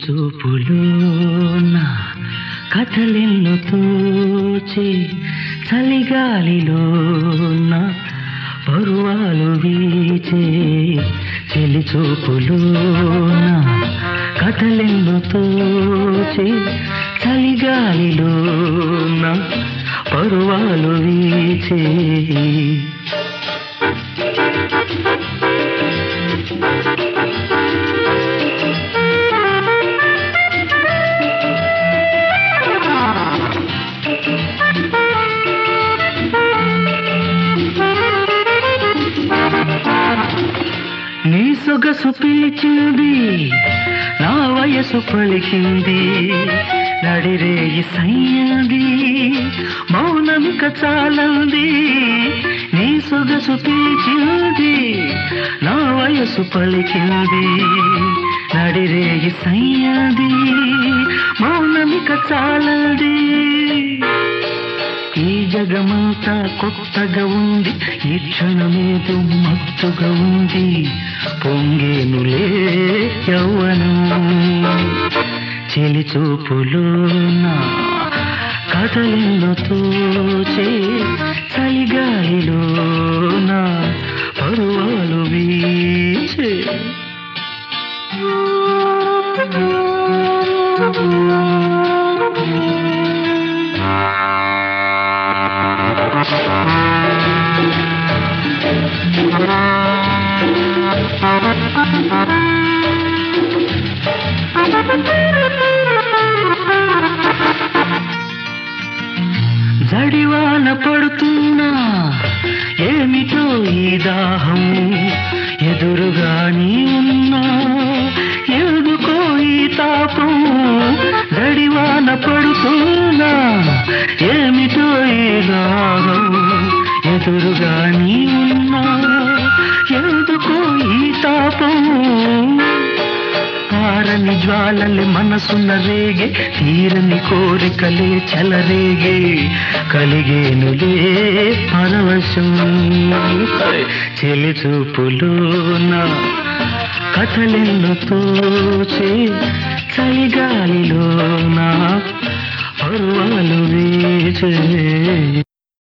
చూపులోన కథలెన్నో తోచి చలిగాలిలోన పరువాలు వీచే చెలి చూపులోన కథలెన్నో తోచి చలిగాలిలోన పరువాలు వీచే నీ సొగసు పిలిచింది నా వయసు పలికింది నడిరేయి సయ్యంది మౌనమిక చాలంది నీ సొగసు పిలిచింది నా వయసు పలికింది నడిరేయి సయ్యంది మౌనమిక చాలంది ఈ జగమంతా కొత్తగా ఉంది ఈ క్షణమేదో మత్తుగా ఉంది పొంగేనులే యౌవనం చెలి చూపులోన కథలెన్నో తోచే చలిగాలిలోన పరువాలు వీచే జడివాన పడుతున్నా ఏమిటో ఈ దాహం ఎదురుగా నీ ఉన్నా ఎందుకో ఈ తాపం జడివాన పడుతున్నా ఏమిటో ఈ దాహం ఎదురుగా నీ ఉన్నా ఎందుకో ఈ తాపం ఆరని జ్వాలలే మనసున్న రేగే తీరని కోరికలే చలరేగే కలిగేనులే పరవశం చెలి చూపులోన కథలెన్నో తోచే చలిగాలిలోన పర్వాలు వీచే